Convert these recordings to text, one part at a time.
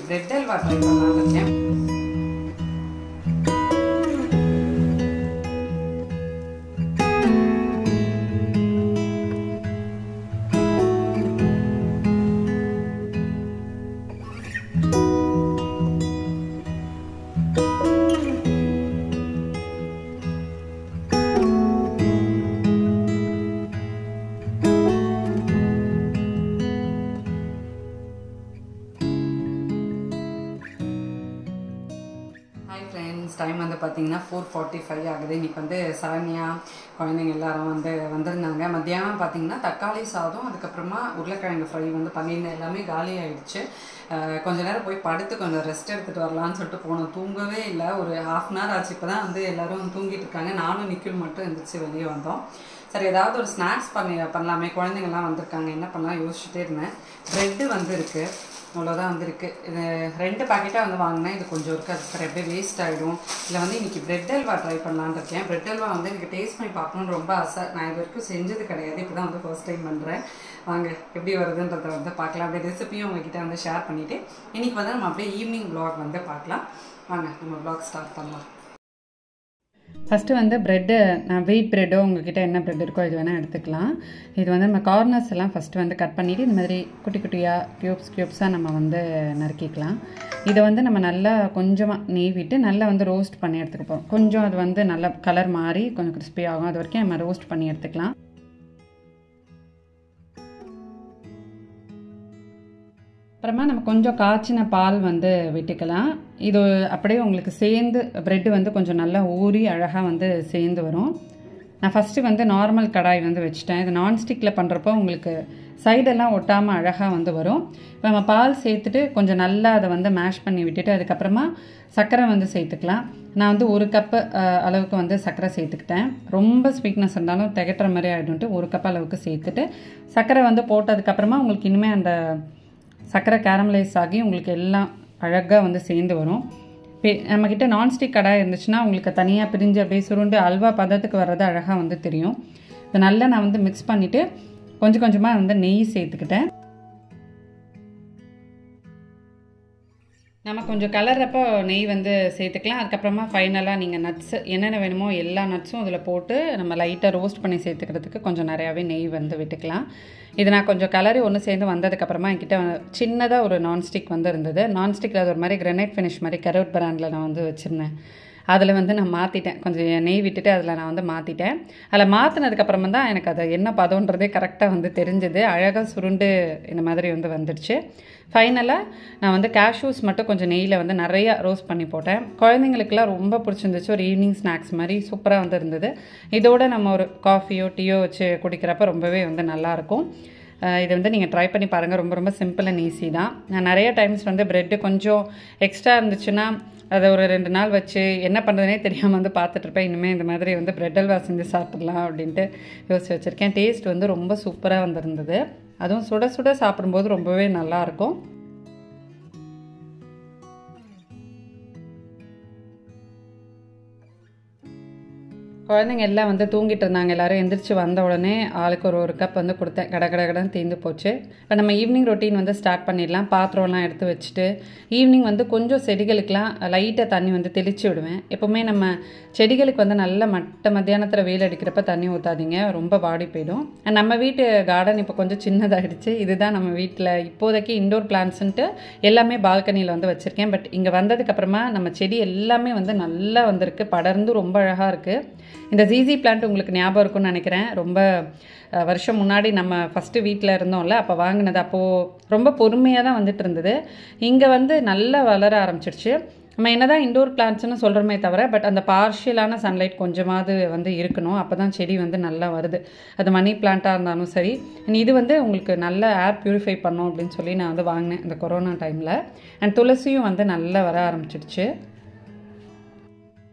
bread halwa try பண்ணலாம்னு இருக்கேன் hi friends time வந்து பார்த்தீங்கன்னா ஃபோர் ஃபார்ட்டி ஃபைவ் ஆகுது இன்றைக்கி வந்து சரண்யா குழந்தைங்க எல்லாரும் வந்து வந்திருந்தாங்க மத்தியானம் பார்த்தீங்கன்னா தக்காளி சாதம் அதுக்கப்புறமா உருளைக்கிழங்கு ஃப்ரை வந்து பண்ணியிருந்தேன் எல்லாமே காலி ஆயிடுச்சு அஹ் கொஞ்ச நேரம் போய் படுத்து கொஞ்சம் ரெஸ்ட் எடுத்துகிட்டு வரலான்னு சொல்லிட்டு போனோம் தூங்கவே இல்லை ஒரு ஹாஃப் அன் ஹவர் ஆச்சு இப்போ தான் வந்து எல்லோரும் தூங்கிட்டு இருக்காங்க நானும் நிக்கில் மட்டும் எந்திரிச்சு வெளியே வந்தோம் சரி ஏதாவது ஒரு ஸ்நாக்ஸ் பண்ணி பண்ணலாமே குழந்தைங்கள்லாம் வந்திருக்காங்க என்ன பண்ணலாம் யோசிச்சுட்டே இருந்தேன் ப்ரெட்டு வந்து இருக்குது அவ்வளோதான் வந்திருக்கு இது ரெண்டு பாக்கெட்டாக வந்து வாங்கினேன் இது கொஞ்சம் இருக்குது அது சரி அப்படியே வேஸ்ட் ஆகிடும் இல்லை வந்து இன்றைக்கி பிரெட் அல்வா ட்ரை பண்ணலான்னு இருக்கேன் பிரெட் அல்வா வந்து எனக்கு டேஸ்ட் பண்ணி பார்க்கணுன்னு ரொம்ப ஆசை நான் இது வரைக்கும் செஞ்சது கிடையாது இப்போ தான் வந்து ஃபர்ஸ்ட் டைம் பண்ணுறேன் வாங்க எப்படி வருதுன்றதை வந்து பார்க்கலாம் அப்படியே ரெசிபியும் உங்ககிட்ட வந்து ஷேர் பண்ணிவிட்டு இன்றைக்கி வந்து நம்ம அப்படியே ஈவினிங் வ்ளாக் வந்து பார்க்கலாம் வாங்க நம்ம வ்ளாக் ஸ்டார்ட் பண்ணலாம் ஃபஸ்ட்டு வந்து ப்ரெட்டு நான் வெயிட் ப்ரெட்டோ உங்ககிட்ட என்ன ப்ரெட் இருக்கோ இது வேணால் எடுத்துக்கலாம் இது வந்து நம்ம கார்னர்ஸ் எல்லாம் ஃபஸ்ட்டு வந்து கட் பண்ணிவிட்டு இந்த மாதிரி குட்டி குட்டியாக க்யூப்ஸ் க்யூப்ஸாக நம்ம வந்து நறுக்கிக்கலாம் இதை வந்து நம்ம நல்லா கொஞ்சமாக நெய் விட்டு நல்லா வந்து ரோஸ்ட் பண்ணி எடுத்துக்க போகிறோம் கொஞ்சம் அது வந்து நல்லா கலர் மாறி கொஞ்சம் கிறிஸ்பி ஆகும் அது வரைக்கும் நம்ம ரோஸ்ட் பண்ணி எடுத்துக்கலாம் அப்புறமா நம்ம கொஞ்சம் காய்ச்சின பால் வந்து விட்டுக்கலாம் இது அப்படியே உங்களுக்கு சேர்ந்து ப்ரெட்டு வந்து கொஞ்சம் நல்லா ஊறி அழகாக வந்து சேர்ந்து வரும் நான் ஃபஸ்ட்டு வந்து நார்மல் கடாய் வந்து வச்சுட்டேன் இது நான்ஸ்டிக்கில் பண்ணுறப்போ உங்களுக்கு சைடெல்லாம் ஒட்டாமல் அழகாக வந்து வரும் இப்போ நம்ம பால் சேர்த்துட்டு கொஞ்சம் நல்லா அதை வந்து மேஷ் பண்ணி விட்டுட்டு அதுக்கப்புறமா சர்க்கரை வந்து சேர்த்துக்கலாம் நான் வந்து ஒரு கப்பு அளவுக்கு வந்து சர்க்கரை சேர்த்துக்கிட்டேன் ரொம்ப ஸ்வீட்னஸ் இருந்தாலும் திகட்டுற மாதிரி ஆகிடும்ட்டு ஒரு கப் அளவுக்கு சேர்த்துட்டு சர்க்கரை வந்து போட்டதுக்கப்புறமா உங்களுக்கு இனிமேல் அந்த சர்க்கரை கேரமலைஸ் ஆகி உங்களுக்கு எல்லாம் அழகாக வந்து சேர்ந்து வரும் இப்போ நம்மக்கிட்ட நான்ஸ்டிக் கடாய் இருந்துச்சுன்னா உங்களுக்கு தனியாக பிரிஞ்சு அப்படியே சுருண்டு அல்வா பதத்துக்கு வர்றது அழகாக வந்து தெரியும் இதை நல்லா நான் வந்து மிக்ஸ் பண்ணிவிட்டு கொஞ்சம் கொஞ்சமாக வந்து நெய் சேர்த்துக்கிட்டேன் நம்ம கொஞ்சம் கலர்றப்போ நெய் வந்து சேர்த்துக்கலாம் அதுக்கப்புறமா ஃபைனலாக நீங்கள் நட்ஸ் என்னென்ன வேணுமோ எல்லா நட்ஸும் அதில் போட்டு நம்ம லைட்டாக ரோஸ்ட் பண்ணி சேர்த்துக்கிறதுக்கு கொஞ்சம் நிறையாவே நெய் வந்து விட்டுக்கலாம் இது நான் கொஞ்சம் கலரி ஒன்று சேர்ந்து வந்ததுக்கப்புறமா என்கிட்ட சின்னதாக ஒரு நான்ஸ்டிக் வந்து இருந்தது நான்ஸ்டிக்கில் அது ஒரு மாதிரி கிரனைட் ஃபினிஷ் மாதிரி கரோட் பிராண்டில் நான் வந்து வச்சுருந்தேன் அதில் வந்து நான் மாற்றிட்டேன் கொஞ்சம் நெய் விட்டுட்டு அதில் நான் வந்து மாற்றிட்டேன் அதில் மாற்றினதுக்கப்புறமா தான் எனக்கு அது என்ன பதம்ன்றதே கரெக்டாக வந்து தெரிஞ்சது அழகாக சுருண்டு இந்த மாதிரி வந்து வந்துடுச்சு ஃபைனலாக நான் வந்து கேஷ்யூஸ் மட்டும் கொஞ்சம் நெய்யில் வந்து நிறையா ரோஸ்ட் பண்ணி போட்டேன் குழந்தைங்களுக்குலாம் ரொம்ப பிடிச்சிருந்துச்சு ஒரு ஈவினிங் ஸ்நாக்ஸ் மாதிரி சூப்பராக வந்து இருந்தது இதோட நம்ம ஒரு காஃபியோ டீயோ வச்சு குடிக்கிறப்ப ரொம்பவே வந்து நல்லாயிருக்கும் இதை வந்து நீங்கள் ட்ரை பண்ணி பாருங்கள் ரொம்ப ரொம்ப சிம்பிள் அண்ட் ஈஸி தான் நான் நிறைய டைம்ஸ் வந்து ப்ரெட்டு கொஞ்சம் எக்ஸ்ட்ரா இருந்துச்சுன்னா அதை ஒரு ரெண்டு நாள் வச்சு என்ன பண்ணுறதுனே தெரியாமல் வந்து பார்த்துட்ருப்பேன் இனிமேல் இந்த மாதிரி வந்து பிரெட் அல்வா செஞ்சு சாப்பிட்றலாம் அப்படின்ட்டு யோசிச்சு வச்சுருக்கேன் டேஸ்ட் வந்து ரொம்ப சூப்பராக வந்திருந்தது அதுவும் சுட சுட சாப்பிடும்போது ரொம்பவே நல்லாயிருக்கும் குழந்தைங்க எல்லாம் வந்து தூங்கிட்டு இருந்தாங்க எல்லாரும் எந்திரிச்சு வந்த உடனே ஆளுக்கு ஒரு ஒரு கப் வந்து கொடுத்தேன் கடை கடை கடன் தீர்ந்து போச்சு இப்போ நம்ம ஈவினிங் ரொட்டீன் வந்து ஸ்டார்ட் பண்ணிடலாம் பாத்திரம்லாம் எடுத்து வச்சுட்டு ஈவினிங் வந்து கொஞ்சம் செடிகளுக்கெலாம் லைட்டாக தண்ணி வந்து தெளித்து விடுவேன் எப்போவுமே நம்ம செடிகளுக்கு வந்து நல்ல மட்ட மத்தியானத்தில் வெயில் அடிக்கிறப்ப தண்ணி ஊற்றாதீங்க ரொம்ப வாடி போயிடும் நம்ம வீட்டு கார்டன் இப்போ கொஞ்சம் சின்னதாகிடுச்சு இதுதான் நம்ம வீட்டில் இப்போதைக்கு இண்டோர் பிளான்ட்ஸுன்ட்டு எல்லாமே பால்கனியில் வந்து வச்சுருக்கேன் பட் இங்கே வந்ததுக்கப்புறமா நம்ம செடி எல்லாமே வந்து நல்லா வந்திருக்கு படர்ந்து ரொம்ப அழகாக இருக்குது இந்த ஜிசி பிளான்ட் உங்களுக்கு ஞாபகம் இருக்கும்னு நினைக்கிறேன் ரொம்ப வருஷம் முன்னாடி நம்ம ஃபஸ்ட்டு வீட்டில் இருந்தோம்ல அப்போ வாங்கினது அப்போது ரொம்ப பொறுமையாக தான் வந்துட்டு இருந்தது இங்கே வந்து நல்லா வளர ஆரம்பிச்சிடுச்சு நம்ம என்ன தான் இண்டோர் பிளான்ட்ஸ்னு சொல்கிறோமே தவிர பட் அந்த பார்ஷியலான சன்லைட் கொஞ்சமாவது வந்து இருக்கணும் அப்போ தான் செடி வந்து நல்லா வருது அது மணி பிளான்ட்டாக இருந்தாலும் சரி இது வந்து உங்களுக்கு நல்ல ஏர் ப்யூரிஃபை பண்ணும் அப்படின்னு சொல்லி நான் வந்து வாங்கினேன் இந்த கொரோனா டைமில் அண்ட் துளசியும் வந்து நல்லா வர ஆரம்பிச்சிடுச்சு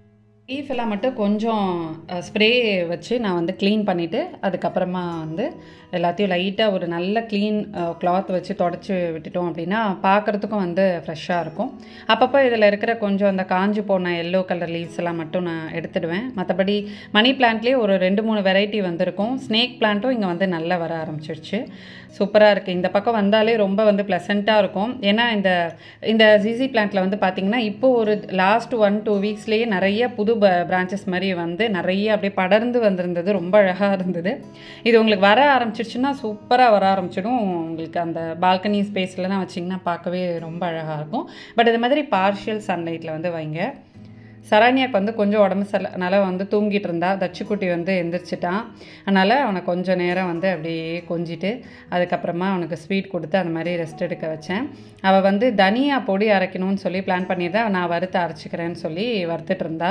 லீஃப் எல்லாம் மட்டும் கொஞ்சம் ஸ்ப்ரே வச்சு நான் வந்து க்ளீன் பண்ணிவிட்டு அதுக்கப்புறமா வந்து எல்லாத்தையும் லைட்டாக ஒரு நல்ல க்ளீன் கிளாத் வச்சு தொடச்சி விட்டுட்டோம் அப்படின்னா பார்க்குறதுக்கும் வந்து ஃப்ரெஷ்ஷாக இருக்கும் அப்பப்போ இதில் இருக்கிற கொஞ்சம் அந்த காஞ்சு போன எல்லோ கலர் லீவ்ஸ் எல்லாம் மட்டும் நான் எடுத்துடுவேன் மற்றபடி மணி பிளான்ட்லேயே ஒரு ரெண்டு மூணு வெரைட்டி வந்திருக்கும் ஸ்னேக் பிளான்ட்டும் இங்கே வந்து நல்லா வர ஆரம்பிச்சிருச்சு சூப்பராக இருக்குது இந்த பக்கம் வந்தாலே ரொம்ப வந்து ப்ளசண்ட்டாக இருக்கும் ஏன்னா இந்த இந்த ஜிசி பிளான்ட்டில் வந்து பார்த்திங்கன்னா இப்போ ஒரு லாஸ்ட் ஒன் டூ வீக்ஸ்லேயே நிறைய புது பிரான்ச்சஸ் மாதிரி வந்து நிறைய அப்படியே படர்ந்து வந்திருந்தது ரொம்ப அழகாக இருந்தது இது உங்களுக்கு வர ஆரம்பிச்சிருச்சுன்னா சூப்பராக வர ஆரம்பிச்சிடும் உங்களுக்கு அந்த பால்கனி ஸ்பேஸ்லலாம் வச்சிங்கன்னா பார்க்கவே ரொம்ப அழகாக இருக்கும் பட் இது மாதிரி பார்ஷியல் சன்லைட்டில் வந்து வைங்க சரண்யாக்கு வந்து கொஞ்சம் உடம்பு சரியில்லை வந்து தூங்கிட்டு இருந்தா தச்சுக்குட்டி வந்து எந்திரிச்சிட்டான் அதனால் அவனை கொஞ்சம் நேரம் வந்து அப்படியே கொஞ்சிட்டு அதுக்கப்புறமா அவனுக்கு ஸ்வீட் கொடுத்து அந்த மாதிரி ரெஸ்ட் எடுக்க வச்சேன் அவள் வந்து தனியா பொடி அரைக்கணும்னு சொல்லி பிளான் பண்ணியிருந்தா நான் வறுத்து அரைச்சிக்கிறேன்னு சொல்லி வறுத்துட்டு இருந்தா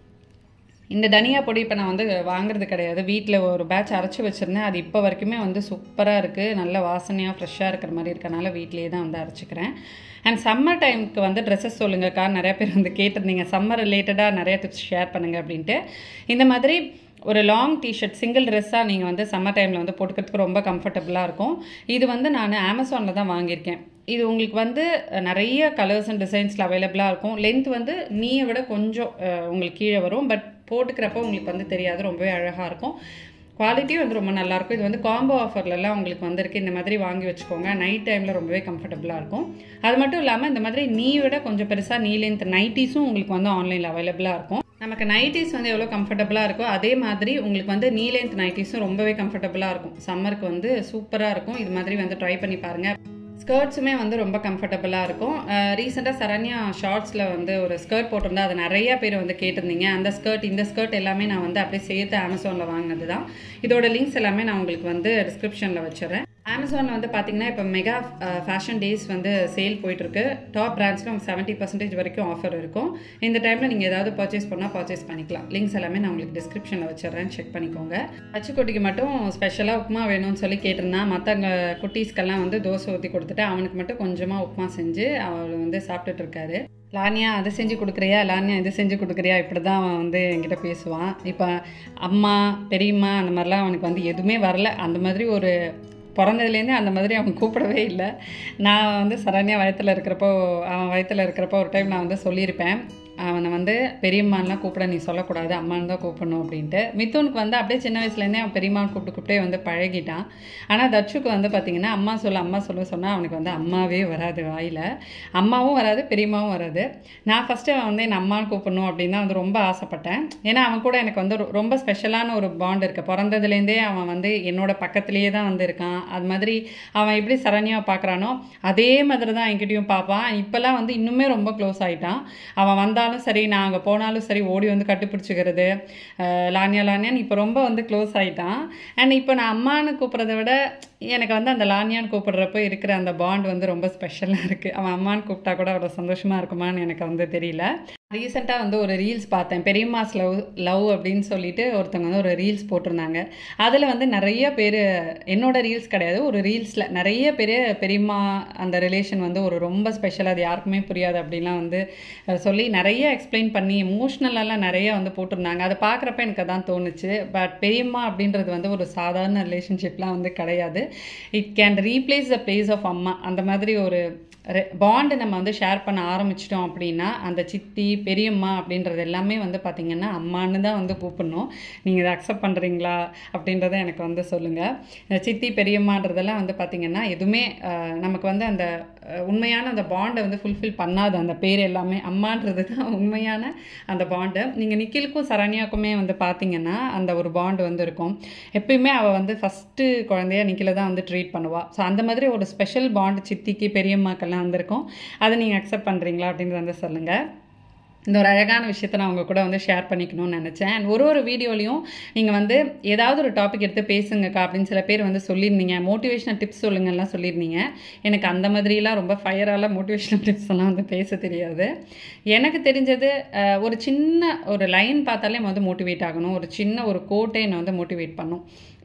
இந்த தனியா பொடி இப்போ நான் வந்து வாங்குறது கிடையாது வீட்டில் ஒரு பேட்ச் அரைச்சி வச்சுருந்தேன் அது இப்போ வரைக்குமே வந்து சூப்பராக இருக்குது நல்ல வாசனையாக ஃப்ரெஷ்ஷாக இருக்கிற மாதிரி இருக்கனால வீட்லேயே தான் வந்து அரைச்சிக்கிறேன் அண்ட் சம்மர் டைமுக்கு வந்து ட்ரெஸ்ஸஸ் சொல்லுங்கக்கா நிறைய பேர் வந்து கேட்டிருந்தீங்க சம்மர் ரிலேட்டடாக நிறைய டிப்ஸ் ஷேர் பண்ணுங்கள் அப்படின்ட்டு இந்த மாதிரி ஒரு லாங் டிஷர்ட் சிங்கிள் ட்ரெஸ்ஸாக நீங்கள் வந்து சம்மர் டைமில் வந்து போட்டுக்கிறதுக்கு ரொம்ப கம்ஃபர்டபுளாக இருக்கும் இது வந்து நான் அமேசானில் தான் வாங்கியிருக்கேன் இது உங்களுக்கு வந்து நிறைய கலர்ஸ் அண்ட் டிசைன்ஸில் அவைலபிளாக இருக்கும் லென்த் வந்து நீயை விட கொஞ்சம் உங்களுக்கு கீழே வரும் பட் போட்டுக்கிறப்போ உங்களுக்கு வந்து தெரியாது ரொம்பவே அழகாக இருக்கும் குவாலிட்டியும் வந்து ரொம்ப நல்லாயிருக்கும் இது வந்து காம்போ ஆஃபர்லலாம் உங்களுக்கு வந்திருக்கு இந்த மாதிரி வாங்கி வச்சுக்கோங்க நைட் டைமில் ரொம்பவே கம்ஃபர்டபுளாக இருக்கும் அது மட்டும் இல்லாமல் இந்த மாதிரி நீ விட கொஞ்சம் பெருசாக நீ லென்த் நைட்டிஸும் உங்களுக்கு வந்து ஆன்லைனில் அவைலபிளாக இருக்கும் நமக்கு நைட்டிஸ் வந்து எவ்வளோ கம்ஃபர்டபுளாக இருக்கோ அதே மாதிரி உங்களுக்கு வந்து நீ லென்த் நைட்டிஸும் ரொம்பவே கம்ஃபர்டபுளாக இருக்கும் சம்மருக்கு வந்து சூப்பராக இருக்கும் இது மாதிரி வந்து ட்ரை பண்ணி பாருங்கள் ஸ்கர்ட்ஸுமே வந்து ரொம்ப கம்ஃபர்டபுளாக இருக்கும் ரீசெண்டாக சரண்யா ஷார்ட்ஸில் வந்து ஒரு ஸ்கர்ட் போட்டிருந்தா அதை நிறைய பேர் வந்து கேட்டிருந்தீங்க அந்த ஸ்கர்ட் இந்த ஸ்கர்ட் எல்லாமே நான் வந்து அப்படியே சேர்த்து அமேசானில் வாங்கினது தான் இதோட லிங்க்ஸ் எல்லாமே நான் உங்களுக்கு வந்து டிஸ்கிரிப்ஷனில் வச்சுறேன் அமேசானில் வந்து பார்த்தீங்கன்னா இப்போ மெகா ஃபேஷன் டேஸ் வந்து சேல் போயிட்டுருக்கு டாப் பிராண்ட்ஸில் உங்களுக்கு செவன்ட்டி பர்சன்டேஜ் வரைக்கும் ஆஃபர் இருக்கும் இந்த டைமில் நீங்கள் ஏதாவது பர்ச்சேஸ் பண்ணால் பர்ச்சேஸ் பண்ணிக்கலாம் லிங்க்ஸ் எல்லாமே நான் உங்களுக்கு டிஸ்கிரிப்ஷனில் வச்சிடுறேன் செக் பண்ணிக்கோங்க பச்சைக்குட்டிக்கு மட்டும் ஸ்பெஷலாக உப்புமா வேணும்னு சொல்லி கேட்டிருந்தான் மற்றவங்க குட்டீஸ்க்கெல்லாம் வந்து தோசை ஊற்றி கொடுத்துட்டு அவனுக்கு மட்டும் கொஞ்சமாக உப்புமா செஞ்சு அவர் வந்து சாப்பிட்டுட்டு இருக்காரு லானியா அதை செஞ்சு கொடுக்குறியா லானியா இது செஞ்சு கொடுக்குறியா இப்படி தான் அவன் வந்து என்கிட்ட பேசுவான் இப்போ அம்மா பெரியம்மா அந்த மாதிரிலாம் அவனுக்கு வந்து எதுவுமே வரல அந்த மாதிரி ஒரு பிறந்ததுலேருந்தே அந்த மாதிரி அவன் கூப்பிடவே இல்லை நான் வந்து சரண்யா வயத்தில் இருக்கிறப்போ அவன் வயத்தில் இருக்கிறப்போ ஒரு டைம் நான் வந்து சொல்லியிருப்பேன் அவனை வந்து பெரியம்மான்லாம் கூப்பிட நீ சொல்லக்கூடாது அம்மான்னு தான் கூப்பிடணும் அப்படின்ட்டு மித்துனுக்கு வந்து அப்படியே சின்ன வயசுலேருந்தே அவன் பெரியம்மான்னு கூப்பிட்டு கூப்பிட்டே வந்து பழகிட்டான் ஆனால் தட்சுக்கு வந்து பார்த்திங்கன்னா அம்மா சொல்ல அம்மா சொல்ல சொன்னால் அவனுக்கு வந்து அம்மாவே வராது வாயில் அம்மாவும் வராது பெரியம்மாவும் வராது நான் ஃபஸ்ட்டு அவன் வந்து என் அம்மான்னு கூப்பிடணும் அப்படின்னு தான் வந்து ரொம்ப ஆசைப்பட்டேன் ஏன்னா அவன் கூட எனக்கு வந்து ரொம்ப ஸ்பெஷலான ஒரு பாண்ட் இருக்குது பிறந்ததுலேருந்தே அவன் வந்து என்னோட பக்கத்துலேயே தான் வந்து இருக்கான் அது மாதிரி அவன் எப்படி சரண்யாவை பார்க்குறானோ அதே மாதிரி தான் என்கிட்டயும் பார்ப்பான் இப்போல்லாம் வந்து இன்னுமே ரொம்ப க்ளோஸ் ஆகிட்டான் அவன் வந்தால் போனாலும் சரி நான் அங்கே போனாலும் சரி ஓடி வந்து கட்டுப்பிடிச்சிக்கிறது லானியா லானியான்னு இப்போ ரொம்ப வந்து க்ளோஸ் ஆகிட்டான் அண்ட் இப்போ நான் அம்மானு கூப்பிட்றத விட எனக்கு வந்து அந்த லானியான்னு கூப்பிட்றப்போ இருக்கிற அந்த பாண்ட் வந்து ரொம்ப ஸ்பெஷலாக இருக்குது அவன் அம்மான்னு கூப்பிட்டா கூட அவ்வளோ சந்தோஷமாக இருக்குமான்னு எனக்கு வந்து தெரியல ரீசெண்டாக வந்து ஒரு ரீல்ஸ் பார்த்தேன் பெரியம்மாஸ் லவ் லவ் அப்படின்னு சொல்லிட்டு ஒருத்தவங்க வந்து ஒரு ரீல்ஸ் போட்டிருந்தாங்க அதில் வந்து நிறைய பேர் என்னோட ரீல்ஸ் கிடையாது ஒரு ரீல்ஸில் நிறைய பேர் பெரியம்மா அந்த ரிலேஷன் வந்து ஒரு ரொம்ப ஸ்பெஷல் அது யாருக்குமே புரியாது அப்படின்லாம் வந்து சொல்லி நிறைய எக்ஸ்பிளைன் பண்ணி எமோஷ்னலெல்லாம் நிறைய வந்து போட்டிருந்தாங்க அதை பார்க்குறப்ப எனக்கு அதான் தோணுச்சு பட் பெரியம்மா அப்படின்றது வந்து ஒரு சாதாரண ரிலேஷன்ஷிப்லாம் வந்து கிடையாது it can replace the place of அம்மா அந்த மாதிரி ஒரு பாண்டு நம்ம வந்து ஷேர் பண்ண ஆரம்பிச்சிட்டோம் அப்படின்னா அந்த சித்தி பெரியம்மா அப்படின்றது எல்லாமே வந்து பார்த்திங்கன்னா அம்மான்னு தான் வந்து கூப்பிடணும் நீங்கள் இதை அக்செப்ட் பண்ணுறீங்களா அப்படின்றத எனக்கு வந்து சொல்லுங்கள் இந்த சித்தி பெரியம்மான்றதெல்லாம் வந்து பார்த்திங்கன்னா எதுவுமே நமக்கு வந்து அந்த உண்மையான அந்த பாண்டை வந்து ஃபுல்ஃபில் பண்ணாது அந்த பேர் எல்லாமே அம்மான்றது தான் உண்மையான அந்த பாண்டு நீங்கள் நிக்கிலுக்கும் சரண்யாக்குமே வந்து பார்த்தீங்கன்னா அந்த ஒரு பாண்டு வந்து இருக்கும் எப்பயுமே அவள் வந்து ஃபஸ்ட்டு குழந்தைய நிக்கில தான் வந்து ட்ரீட் பண்ணுவாள் ஸோ அந்த மாதிரி ஒரு ஸ்பெஷல் பாண்டு சித்திக்கு பெரியம்மாக்கெல்லாம் வந்திருக்கும் அதை நீங்கள் அக்செப்ட் பண்ணுறீங்களா அப்படின்னு வந்து சொல்லுங்கள் இந்த ஒரு அழகான விஷயத்த நான் உங்கள் கூட வந்து ஷேர் பண்ணிக்கணும்னு நினச்சேன் அண்ட் ஒரு ஒரு வீடியோலையும் நீங்கள் வந்து ஏதாவது ஒரு டாபிக் எடுத்து பேசுங்கக்கா அப்படின்னு சில பேர் வந்து சொல்லியிருந்தீங்க மோட்டிவேஷனல் டிப்ஸ் சொல்லுங்கலாம் சொல்லியிருந்தீங்க எனக்கு அந்த மாதிரிலாம் ரொம்ப ஃபயரால மோட்டிவேஷனல் டிப்ஸ் எல்லாம் வந்து பேச தெரியாது எனக்கு தெரிஞ்சது ஒரு சின்ன ஒரு லைன் பார்த்தாலே வந்து மோட்டிவேட் ஆகணும் ஒரு சின்ன ஒரு கோட்டை என்னை வந்து மோட்டிவேட் பண்ணும்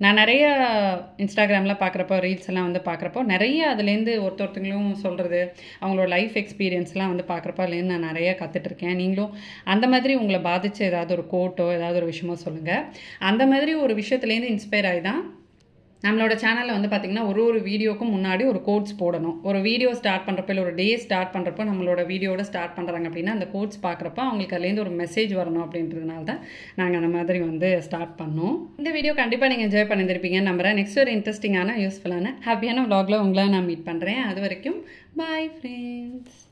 நான் நிறைய இன்ஸ்டாகிராமில் பார்க்குறப்போ ரீல்ஸ் எல்லாம் வந்து பார்க்குறப்போ நிறைய அதுலேருந்து ஒருத்த ஒருத்தங்களும் சொல்கிறது அவங்களோட லைஃப் எக்ஸ்பீரியன்ஸ்லாம் வந்து பார்க்குறப்போ அதுலேருந்து நான் நிறைய கற்றுட்ருக்கேன் நீங்களும் அந்த மாதிரி உங்களை பாதித்த ஏதாவது ஒரு கோட்டோ ஏதாவது ஒரு விஷயமோ சொல்லுங்கள் அந்த மாதிரி ஒரு விஷயத்துலேருந்து இன்ஸ்பயர் ஆகி தான் நம்மளோட சேனலில் வந்து பார்த்திங்கன்னா ஒரு ஒரு வீடியோக்கும் முன்னாடி ஒரு கோட்ஸ் போடணும் ஒரு வீடியோ ஸ்டார்ட் பண்ணுறப்போ இல்லை ஒரு டே ஸ்டார்ட் பண்ணுறப்போ நம்மளோட வீடியோட ஸ்டார்ட் பண்ணுறாங்க அப்படின்னா அந்த கோட்ஸ் பார்க்குறப்ப அவங்களுக்கு அதுலேருந்து ஒரு மெசேஜ் வரணும் அப்படின்றதுனால தான் நாங்கள் அந்த மாதிரி வந்து ஸ்டார்ட் பண்ணோம் இந்த வீடியோ கண்டிப்பாக நீங்கள் என்ஜாய் பண்ணியிருப்பீங்கன்னு நம்புறேன் நெக்ஸ்ட் ஒரு இன்ட்ரெஸ்டிங்கான யூஸ்ஃபுல்லான ஹாப்பியான vlogல உங்களை நான் மீட் பண்ணுறேன் அது வரைக்கும் பாய் ஃப்ரெண்ட்ஸ்